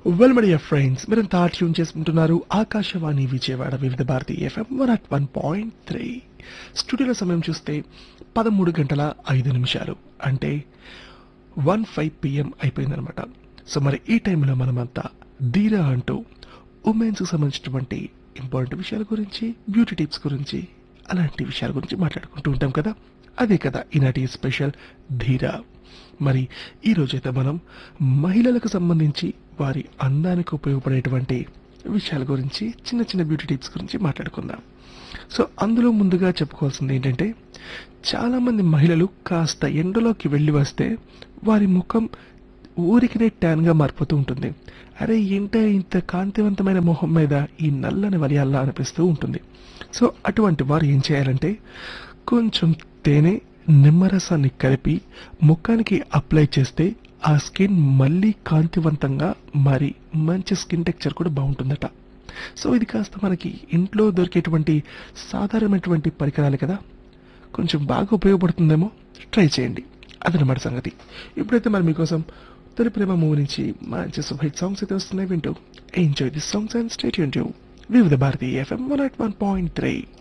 well my dear friends మీరంతా tune చేసుకుంటున్నారు Akashvani Vijayawada Vividh Bharati FM one at one point three స్టూడియోలో సమయం చూస్తే పదమూడు గంటల ఐదు నిమిషాలు అంటే వన్ ఫైవ్ పిఎం అయిపోయిందనమాట సో మరి ఈ టైంలో మనమంతా ధీరా అంటూ ఉమెన్స్ సంబంధించినటువంటి ఇంపార్టెంట్ విషయాల గురించి బ్యూటీ టిప్స్ గురించి అలాంటి విషయాల గురించి మాట్లాడుకుంటూ ఉంటాం కదా అదే కదా ఈనాటి స్పెషల్ ధీరా మరి ఈ రోజైతే మనం మహిళలకు సంబంధించి వారి అందానికి ఉపయోగపడేటువంటి విషయాల గురించి చిన్న చిన్న బ్యూటీ టిప్స్ గురించి మాట్లాడుకుందాం సో అందులో ముందుగా చెప్పుకోవాల్సింది ఏంటంటే చాలా మంది మహిళలు కాస్త ఎండలోకి వెళ్ళి వస్తే వారి ముఖం ఊరికినే ట్యాన్ గా మారిపోతూ ఉంటుంది అరే ఏంట ఇంత కాంతివంతమైన మొహం మీద ఈ నల్లని వలియాల్లా అనిపిస్తూ ఉంటుంది సో అటువంటి వారు ఏం చేయాలంటే కొంచెం తేనె నిమ్మరసాన్ని కలిపి ముఖానికి అప్లై చేస్తే ఆ స్కిన్ మళ్ళీ కాంతివంతంగా మరి మంచి స్కిన్ టెక్చర్ కూడా బాగుంటుందట సో ఇది కాస్త మనకి ఇంట్లో దొరికేటువంటి సాధారణమైనటువంటి పరికరాలు కదా కొంచెం బాగా ఉపయోగపడుతుందేమో ట్రై చేయండి అదనమాట సంగతి ఇప్పుడైతే మరి మీకోసం తొలి ప్రేమ మూవీ నుంచి మంచి సూపర్ సాంగ్స్ అయితే వస్తున్నాయి వింటూ enjoy the songs and stay యూన్ Vividh Bharati FM one at one point three